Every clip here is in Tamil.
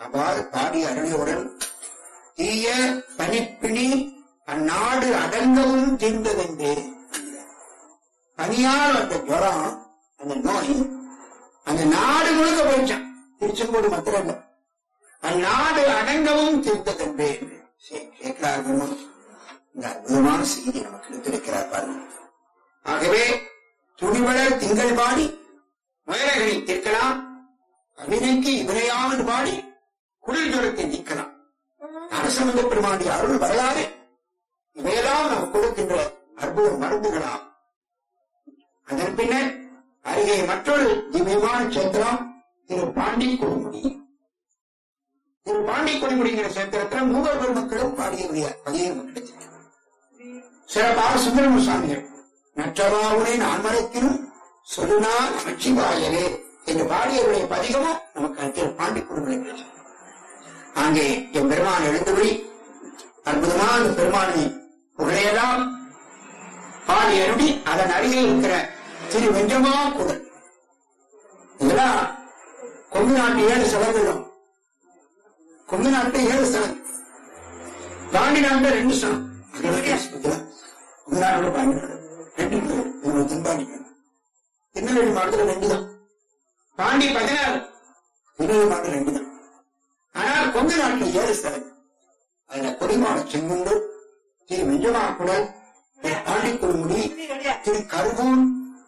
அவ்வாறு பாடி அருளியுடன் தீய பனிப்பிணி அந்நாடு அடங்கவும் தீர்ந்ததென்றே பனியால் அந்த ஜுரம் அந்த நோய் அந்த நாடு முழுக்க போயிடுச்சான் திருச்செங்கோடு மாத்திரம் இல்ல அந்நாடு அடங்கவும் தீர்ந்ததென்றே கேட்கிறார் பெருமான். இந்த அற்புதமான செய்தி நமக்கு எடுத்திருக்கிறார் பாருங்க ஆகவே துணிவளர் திங்கள் பாடி முயலகளை தீர்க்கலாம் அவினைக்கு இவனையாவது பாடி குளிர் ஜுரத்தை நீக்கலாம் அரசமந்த பெருமானுடைய அருள் வரலாறு இவையெல்லாம் நமக்கு கொடுக்கின்ற அற்புத மருந்துகளாம் அதன் பின்னர் அருகே மற்றொரு திவ்யமான சேத்திரம் திரு பாண்டி கொடுமுடி திரு பாண்டி கொடுமுடிங்கிற சேத்திரத்தில் மூவர் பெருமக்களும் பாடிய பதியம் கிடைத்தது சிறப்பாக சுந்தரம சுவாமிகள் நற்றவாவுரை நான் மறைக்கினும் சொல்லுனா நமச்சிவாயவே என்று பாடியவருடைய பதிகமும் நமக்கு திரு பாண்டி கொடுமுடி கிடைச்சது அங்கே என் பெருமான் எழுந்தபடி அற்புதமான அந்த பெருமானை புகழையெல்லாம் பாடி அருடி அதன் அருகே இருக்கிற திரு வெஞ்சமா குடல் இதெல்லாம் கொங்கு நாட்டு ஏழு ஸ்தலங்களும் கொங்கு நாட்டு ஏழு ஸ்தலம் பாண்டி நாட்டுல ரெண்டு ஸ்தலம் அது வித்தியாசம் கொங்கு நாட்டோட பாண்டி நாடு ரெண்டு பேர் இது தென்பாண்டி நாடு திருநெல்வேலி மாவட்டத்தில் ரெண்டு தான் பாண்டி பதினாறு திருநெல்வேலி மாவட்டம் ரெண்டு தான் ஆனால் கொங்கு நாட்டில் ஏழு ஸ்தலம் அதுல கொடிமான செங்குண்டு திரு வெஞ்சமாக்குடல் திரு பாண்டிக்குழுமுடி திரு கருகூர்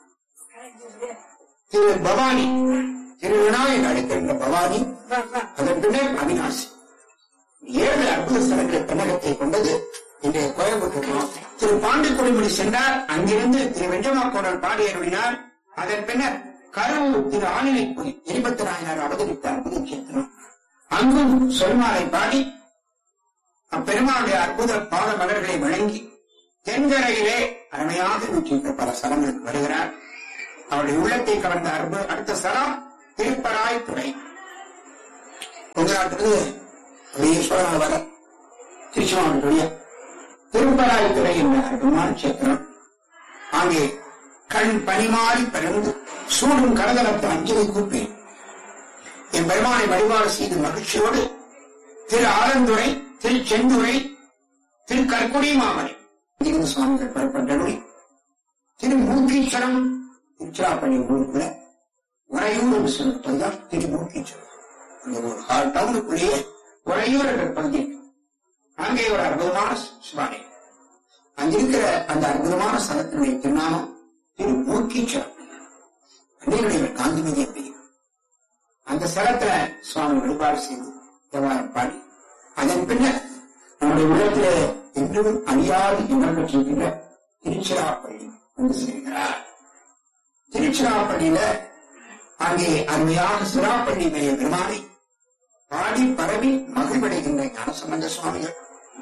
திரு பவானி திரு விநாயகர் அழைக்கின்ற பவானி அதன் பின்னர் அவினாசி ஏழு அற்புத ஸ்தலங்கள் தமிழகத்தை கொண்டது இன்றைய கோயம்புத்தூர் திரு பாண்டிக்குடிமுடி சென்றார் அங்கிருந்து திரு வெஞ்சமாக்கோடல் பாடியருளினார் அதன் பின்னர் கருவூர் திரு ஆளிலைக்குடி எரிபத்து நாயனார் அவதரித்த அற்புத கேத்திரம் அங்கும் சொல்மாலை பாடி அப்பெருமானுடைய அற்புத பாத மலர்களை வழங்கி தென்கரையிலே அருமையாக இருக்கின்ற பல ஸ்தலங்களுக்கு வருகிறார் அவருடைய உள்ளத்தை கவர்ந்த அற்புத அடுத்த ஸ்தலம் திருப்பராய் துறை உங்களாட்டுக்கு ஈஸ்வரன் வர திருச்சி மாவட்டத்துடைய திருப்பராய் துறை என்ற அற்புதமான சேத்திரம் அங்கே கண் பனிமாறி பிறந்து சூடும் கலகலப்பு அஞ்சலை கூப்பி என் பெருமானை வழிபாடு செய்து மகிழ்ச்சியோடு திரு ஆலந்துறை திரு செந்துறை திரு கற்குடி மாமலை இங்கிருந்து சுவாமிகள் புறப்பட்டபடி திரு மூக்கீச்சரம் திருச்சிராப்பள்ளி ஊருக்குள்ள உறையூர் என்று சொல்லுவதுதான் திரு மூக்கீச்சரம் அந்த ஒரு ஹால் டவுனுக்குள்ளேயே உறையூர் என்ற பகுதி இருக்கு. அங்கே ஒரு அற்புதமான சிவாலயம் அங்கிருக்கிற அந்த அற்புதமான ஸ்தலத்தினுடைய திருநாமம் திரு மூக்கீச்சரம் அன்னையுடைய காந்திமதி அப்படி அந்த ஸ்தலத்துல சுவாமி வழிபாடு செய்து தேவாரம் பாடி அதன் பின்னர் நம்முடைய உள்ளத்துல என்றும் அழியாது இடம் பெற்றிருக்கின்ற திருச்சிராப்பள்ளி வந்து செல்கிறார் திருச்சிராப்பள்ளியில அங்கே அருமையான சிராப்பள்ளி மேய பெருமானை பாடி பரவி மகிழ்வடைகின்ற ஞானசம்பந்த சுவாமிகள்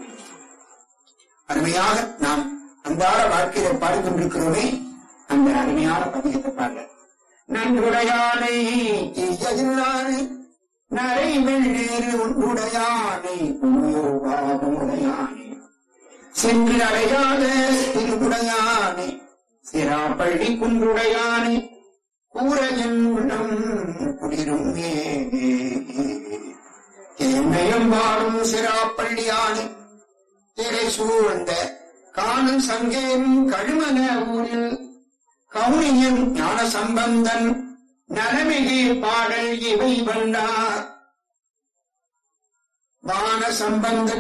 அருமையாக நாம் அன்றாட வாழ்க்கையில பாடிக்கொண்டிருக்கிறோமே அந்த அருமையான பதிகத்தை பாடல நன்றுடையானை தீயதில்லானை நரை வெள்ளேறு உடையானை உடையானை சென்று அடையாத திருவுடையானை சிராப்பள்ளி குன்றுடையானை கூரையன் உள்ளம் குளிரும் தேமயம் வாழும் சிராப்பள்ளியானை திரை சூழ்ந்த காணும் சங்கேன் கழுமன ஊரில் கவுனியன் ஞான சம்பந்தன் நலமிகு பாடல் இவை வந்தார் வான சம்பந்த